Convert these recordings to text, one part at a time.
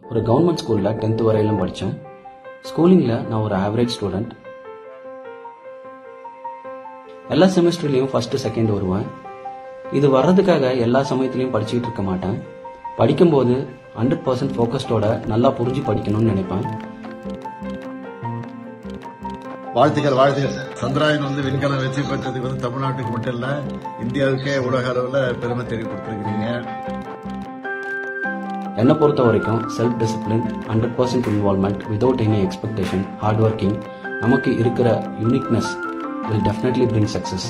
ஒரு கவர்மெண்ட் ஸ்கூலில் டென்த்து வரையிலும் படித்தேன் ஸ்கூலிங்கில் நான் ஒரு ஆவரேஜ் ஸ்டூடெண்ட் எல்லா செமஸ்டர்லேயும் ஃபஸ்ட்டு செகண்ட் வருவேன் இது வர்றதுக்காக எல்லா சமயத்துலையும் படிச்சுக்கிட்டு இருக்க மாட்டேன் படிக்கும்போது ஹண்ட்ரட் பர்சன்ட் ஃபோக்கஸ்டோட நல்லா புரிஞ்சு படிக்கணும்னு நினைப்பேன் வாழ்த்துக்கள் வாழ்த்துக்கள் சந்திராயன் வந்து விண்கலம் வெற்றி பெற்றதுக்கு வந்து தமிழ்நாட்டுக்கு மட்டும் இல்ல இந்தியாவுக்கே உலக அளவுல பெருமை தேடி கொடுத்துருக்கீங்க என்னை பொறுத்த வரைக்கும் self discipline hundred percent involvement without any expectation hard working நமக்கு இருக்கிற uniqueness will definitely bring success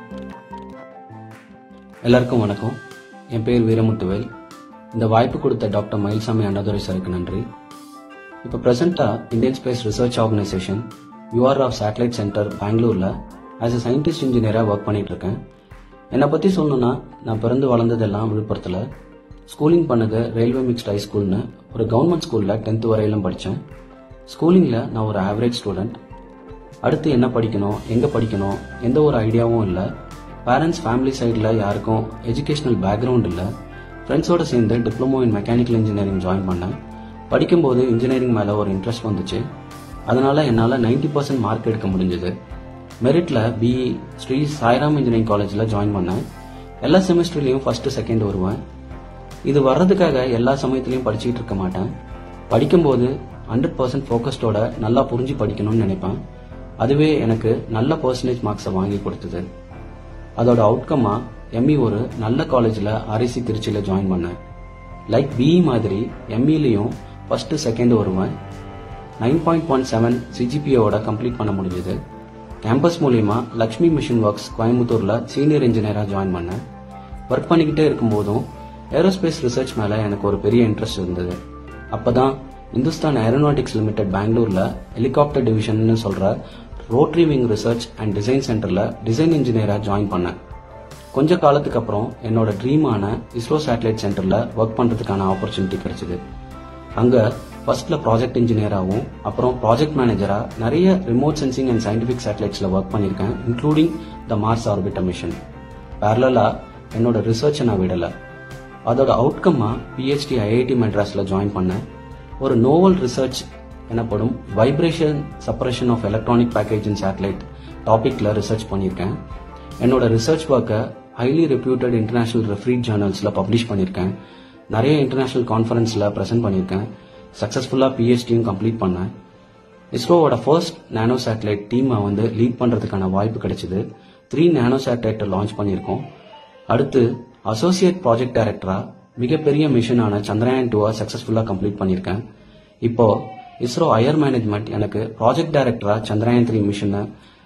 எல்லாருக்கும் வணக்கம் என் பேர் வீரமுத்துவேல் இந்த வாய்ப்பு கொடுத்த டாக்டர் மயில்சாமி அண்ணாதுரை சாருக்கு நன்றி இப்போ ப்ரெசென்ட்டாக Indian space research organisation UR of satellite centre பெங்களூரில் ஆஸ் அ சயின்டிஸ்ட் இன்ஜினியராக ஒர்க் பண்ணிட்டு இருக்கேன் என்னை பற்றி சொல்லணும்னா நான் பிறந்து வளர்ந்ததெல்லாம் விழுப்புரத்தில் ஸ்கூலிங் பண்ணது ரயில்வே மிக்ஸ்ட் ஹை ஸ்கூல்னு ஒரு கவர்மெண்ட் ஸ்கூலில் டென்த்து வரையிலும் படித்தேன் ஸ்கூலிங்கில் நான் ஒரு ஆவரேஜ் ஸ்டூடெண்ட் அடுத்து என்ன படிக்கணும் எங்கே படிக்கணும் எந்த ஒரு ஐடியாவும் இல்லை பேரண்ட்ஸ் ஃபேமிலி சைடில் யாருக்கும் எஜுகேஷனல் பேக்ரவுண்ட் இல்லை ஃப்ரெண்ட்ஸோட சேர்ந்து diploma in mechanical engineering join பண்ணேன் படிக்கும்போது இன்ஜினியரிங் மேலே ஒரு இன்ட்ரெஸ்ட் வந்துச்சு அதனால் என்னால் 90% பர்சன்ட் மார்க் எடுக்க முடிஞ்சது மெரிட்டில் பிஇ ஸ்ரீ சாய்ராம் இன்ஜினியரிங் காலேஜில் ஜாயின் பண்ணேன் எல்லா செமஸ்டர்லேயும் ஃபஸ்ட்டு செகண்ட் வருவேன் இது வர்றதுக்காக எல்லா சமயத்துலையும் படிச்சுக்கிட்டு இருக்க மாட்டேன் படிக்கும்போது ஹண்ட்ரட் பர்சன்ட் ஃபோக்கஸ்டோட நல்லா புரிஞ்சு படிக்கணும்னு நினைப்பேன் அதுவே எனக்கு நல்ல பர்சன்டேஜ் மார்க்ஸை வாங்கி கொடுத்தது அதோட அவுட்கம்மா எம்இ ஒரு நல்ல காலேஜில் ஆர்ஐசி திருச்சியில் ஜாயின் பண்ணேன் லைக் பிஇ மாதிரி எம்இலையும் ஃபர்ஸ்ட் செகண்ட் வருவேன் நைன் பாயிண்ட் ஒன் செவன் சிஜிபிஓட கம்ப்ளீட் பண்ண முடிஞ்சது கேம்பஸ் மூலியமா லக்ஷ்மி மிஷன் ஒர்க்ஸ் கோயம்புத்தூர்ல சீனியர் இன்ஜினியரா ஜாயின் பண்ணேன் ஒர்க் பண்ணிக்கிட்டே இருக்கும்போதும் ஏரோஸ்பேஸ் ரிசர்ச் மேல எனக்கு ஒரு பெரிய இன்ட்ரெஸ்ட் இருந்தது அப்பதான் இந்துஸ்தான் ஏரோநாட்டிக்ஸ் லிமிடெட் பெங்களூர்ல ஹெலிகாப்டர் டிவிஷன்னு சொல்ற rotary wing research and design சென்டர்ல டிசைன் இன்ஜினியரா ஜாயின் பண்ணேன் கொஞ்ச காலத்துக்கு அப்புறம் என்னோட ட்ரீமான இஸ்ரோ சேட்டலைட் சென்டர்ல ஒர்க் பண்றதுக்கான ஆப்பர்ச்சுனிட்டி கிடைச்சது அங்க ஃபர்ஸ்ட்ல ப்ராஜெக்ட் இன்ஜினியராகவும் அப்புறம் ப்ராஜெக்ட் மேனேஜரா நிறைய ரிமோட் சென்சிங் அண்ட் சயின்டிபிக் சேட்டலைட்ஸ்ல ஒர்க் பண்ணியிருக்கேன் including the Mars orbiter mission பேரலா என்னோட ரிசர்ச்சை நான் விடல அதோட அவுட்கம்மா பிஹெச்டி ஐஐடி மெட்ராஸ்ல ஜாயின் பண்ணேன் ஒரு நோவல் ரிசர்ச் எனப்படும் vibration separation of electronic package in satellite டாபிக்ல ரிசர்ச் பண்ணியிருக்கேன் என்னோட ரிசர்ச் ஒர்க்கை ஹைலி ரெப்யூட்டட் இன்டர்நேஷனல் ரெஃப்ரீட் ஜேர்னல்ஸில் பப்ளிஷ் பண்ணியிருக்கேன் நிறைய இன்டர்நேஷனல் கான்ஃபரன்ஸில் ப்ரெசென்ட் பண்ணியிருக்கேன் சக்ஸஸ்ஃபுல்லாக பிஹெச்டியும் கம்ப்ளீட் பண்ணேன் இஸ்ரோவோட ஃபர்ஸ்ட் நானோ சேட்டலைட் டீமை வந்து லீட் பண்ணுறதுக்கான வாய்ப்பு கிடைச்சிது த்ரீ நானோ சேட்டலைட்டை லான்ச் பண்ணியிருக்கோம் அடுத்து அசோசியேட் ப்ராஜெக்ட் டைரக்டரா மிகப்பெரிய மிஷனான சந்திரயான் டூவை சக்ஸஸ்ஃபுல்லாக கம்ப்ளீட் பண்ணியிருக்கேன் இப்போ இஸ்ரோ ஹையர் மேனேஜ்மெண்ட் எனக்கு ப்ராஜெக்ட் டைரக்டரா சந்திரயான் த்ரீ மிஷனை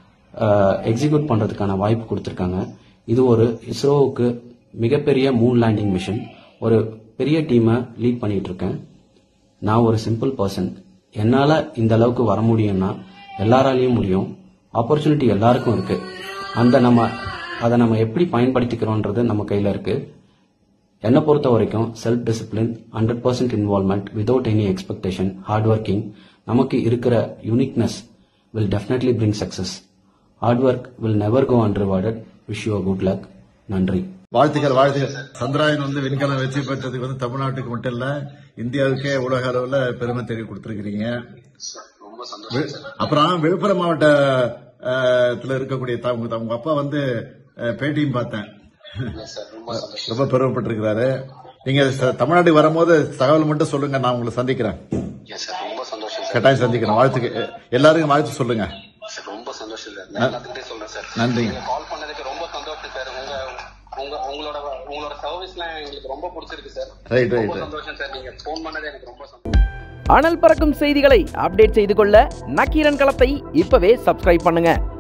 எக்ஸிக்யூட் பண்ணுறதுக்கான வாய்ப்பு கொடுத்துருக்காங்க இது ஒரு இஸ்ரோவுக்கு மிகப்பெரிய மூன் லேண்டிங் மிஷன் ஒரு பெரிய டீமை லீட் பண்ணிட்டு இருக்கேன் நான் ஒரு சிம்பிள் பர்சன் என்னால் இந்த அளவுக்கு வர முடியும்னா எல்லாராலையும் முடியும் ஆப்பர்ச்சுனிட்டி எல்லாருக்கும் இருக்கு அந்த நம்ம அதை நம்ம எப்படி பயன்படுத்திக்கிறோன்றது நம்ம கையில் இருக்கு என்னை பொறுத்த வரைக்கும் self discipline hundred percent involvement without any expectation hard working நமக்கு இருக்கிற uniqueness will definitely bring success hard work will never go unrewarded wish you good luck நன்றி வாழ்த்துக்கள் வாழ்த்துக்கள் சந்திராயன் வந்து விண்கலம் வெற்றி பெற்றதுக்கு வந்து தமிழ்நாட்டுக்கு மட்டும் இல்ல இந்தியாவுக்கே உலக அளவுல பெருமை தேடி கொடுத்துருக்கீங்க அப்புறம் விழுப்புரம் மாவட்டத்துல இருக்கக்கூடிய த- உங்க உங்க அப்பா வந்து அஹ், பேட்டியும் பார்த்தேன் ரொம்ப பெருமைப்பட்டிருக்கிறாரு நீங்க ச- தமிழ்நாட்டுக்கு வரும்போது தகவல் மட்டும் சொல்லுங்க நான் உங்களை சந்திக்கிறேன் எஸ் சார் ரொம்ப சந்தோஷம் சார் கட்டாயம் சந்திக்கிறேன் வாழ்த்துக்கு எல்லாருக்கும் வாழ்த்து சொல்லுங்க சார் ரொம்ப சந்தோஷம் சார் நான் எல்லாத்துக்கிட்டே சொல்றேன் சார் நன்றிங்க. நீங்க கால் பண்ணதுக்கு ரொம்ப சந்தோஷம் சார் உங்க உங்க உங்களோட உங்களோட சர்வீஸ்லாம் எங்களுக்கு ரொம்ப பிடிச்சிருக்கு சார் ரைட் ரொம்ப ரைட் சந்தோஷம் சார் நீங்க ஃபோன் பண்ணது எனக்கு ரொம்ப சந்தோஷம் அனல் பறக்கும் செய்திகளை அப்டேட் செய்து கொள்ள நக்கீரன் களத்தை இப்பவே சப்ஸ்கிரைப் பண்ணுங்க